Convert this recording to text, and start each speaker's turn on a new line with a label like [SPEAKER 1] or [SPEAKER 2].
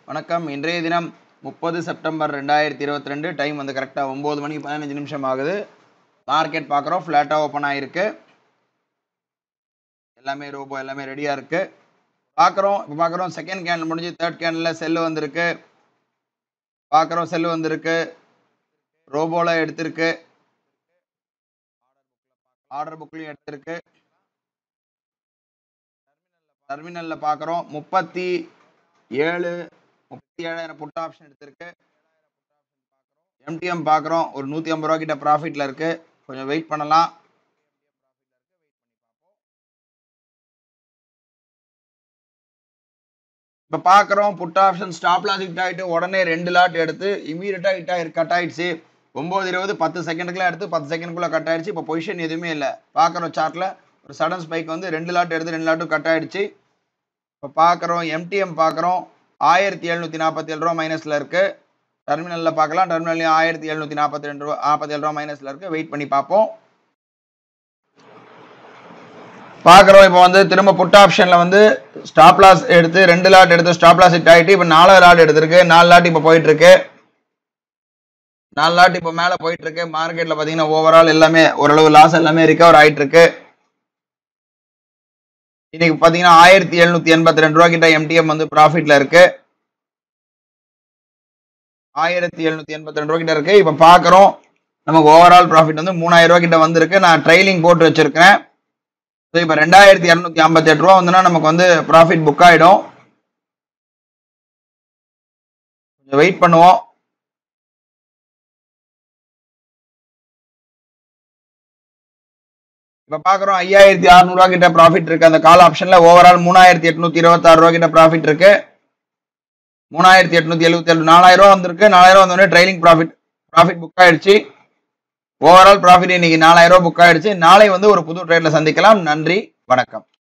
[SPEAKER 1] வணக்கம் இன்றைய தினம் முப்பது செப்டம்பர் ரெண்டாயிரத்தி இருபத்தி ரெண்டு டைம் வந்து கரெக்டாக ஒம்பது மணி பதினஞ்சு நிமிஷம் ஆகுது மார்க்கெட் பார்க்குறோம் ஃப்ளாட்டாக ஓப்பன் ஆகிருக்கு எல்லாமே ரோபோ எல்லாமே ரெடியாக இருக்கு பார்க்குறோம் இப்போ பார்க்குறோம் செகண்ட் கேண்டில் முடிஞ்சு தேர்ட் கேண்டில் செல்லு வந்திருக்கு பார்க்குறோம் செல்லு வந்திருக்கு ரோபோவில் எடுத்திருக்கு ஆர்டர் புக்லையும் எடுத்திருக்கு டெர்மினலில் பார்க்குறோம் முப்பத்தி ஏழு முப்பத்தி ஏழாயிரம் புட் ஆப்ஷன் எடுத்திருக்கு எம்டிஎம் பார்க்குறோம் ஒரு நூற்றி ஐம்பது ரூபா கிட்ட ப்ராஃபிட்டில் இருக்கு கொஞ்சம் வெயிட் பண்ணலாம் இப்போ பார்க்குறோம் put option stop loss hit ஆகிட்டு உடனே ரெண்டு லாட் எடுத்து இமீடியட்டாக ஹிட் ஆகி கட் ஆயிடுச்சு ஒம்பது இருபது பத்து செகண்டுக்குலாம் எடுத்து பத்து செகண்டுக்குள்ளே கட் ஆயிடுச்சு இப்போ பொசிஷன் எதுவுமே இல்லை பார்க்குறோம் சார்ட்டில் ஒரு சடன் ஸ்பைக் வந்து ரெண்டு லாட் எடுத்து ரெண்டு லாட்டும் கட் ஆயிடுச்சு இப்போ பார்க்குறோம் எம்டிஎம் பார்க்குறோம் ஆயிரத்தி எழுநூற்றி நாற்பத்தி ஏழு ரூபா மைனஸில் இருக்குது டெர்மினலில் பார்க்கலாம் டெர்மினல்லையும் ஆயிரத்தி எழுநூற்றி நாற்பத்தி ரெண்டு ரூபா நாற்பத்தி ஏழு ரூபா மைனஸில் இருக்குது வெயிட் பண்ணி பார்ப்போம் பார்க்குறோம் இப்போ வந்து திரும்ப புட் ஆப்ஷனில் வந்து ஸ்டாப் லாஸ் எடுத்து ரெண்டு லாட் எடுத்து ஸ்டாப் லாஸ் ஹிட் ஆகிட்டு இப்போ நாலு லாட் எடுத்திருக்கு நாலு லாட் இப்போ போயிட்டு இருக்கு நாலு லாட் இப்போ மேலே போயிட்டு இருக்கு மார்க்கெட்டில் பார்த்தீங்கன்னா ஓவரால் எல்லாமே ஓரளவு லாஸ் எல்லாமே ரிகவர் ஆயிட்டு இருக்கு இன்னைக்கு பார்த்தீங்கன்னா ஆயிரத்தி எழுநூத்தி எண்பத்தி ரெண்டு ரூபா கிட்ட எம்டிஎம் வந்து ப்ராஃபிட்ல இருக்கு ஆயிரத்தி எழுநூத்தி எண்பத்தி ரெண்டு ரூபா கிட்ட இருக்கு இப்போ பார்க்குறோம் நமக்கு ஓவரால் ப்ராஃபிட் வந்து மூணாயிரம் ரூபா கிட்ட வந்திருக்கு நான் ட்ரைலிங் போட்டு வச்சிருக்கிறேன் ஸோ இப்போ ரெண்டாயிரத்தி இரநூத்தி ஐம்பத்தி எட்டு ரூபா வந்துன்னா நமக்கு வந்து ப்ராஃபிட் புக் ஆகிடும் கொஞ்சம் வெயிட் பண்ணுவோம் இப்போ பார்க்குறோம் ஐயாயிரத்தி அறநூறுவா கிட்ட ப்ராஃபிட் இருக்கு அந்த கால் ஆப்ஷனில் ஓவரால் மூணாயிரத்தி எட்நூத்தி இருபத்தாறு ரூபா கிட்ட ப்ராஃபிட் இருக்கு மூணாயிரத்தி எட்நூத்தி எழுபத்தி ஏழு நாலாயிரம் ரூபா வந்திருக்கு நாலாயிரம் வந்தோடனே ட்ரைலிங் ப்ராஃபிட் ப்ராஃபிட் புக் ஆயிடுச்சு ஓவரால் ப்ராஃபிட் இன்னைக்கு நாலாயிரம் ரூபா புக் ஆயிடுச்சு நாளை வந்து ஒரு புது ட்ரேட்ல சந்திக்கலாம் நன்றி வணக்கம்